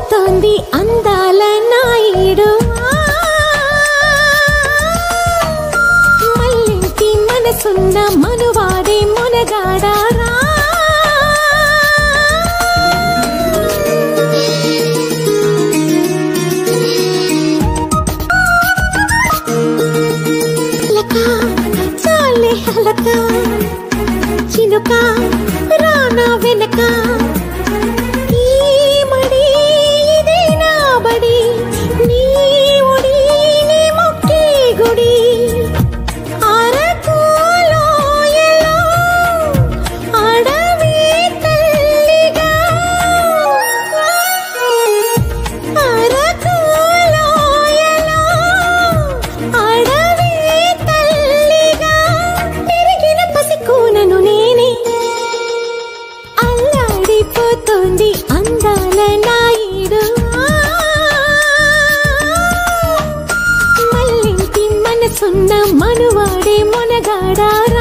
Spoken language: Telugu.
అల్లాడిపోతోంది అందాల నాయుడు మల్లింటి మనసున్న మనువాడే మునగాడారా లక చాలే హలక చినుక రానా వెనక ఈ మడి ఇదే నా బడి నీ ఒడి నీ మొక్కే గుడి అరకులో ఎలో అడవి తల్లిగా అరకులో ఎలో అడవి తల్లిగా పెరిగిన పసికూనను నేనే అల్లాడిపోతోంది అందాల నాయుడు మల్లింటి మనసున్న మనువాడే మునగాడారా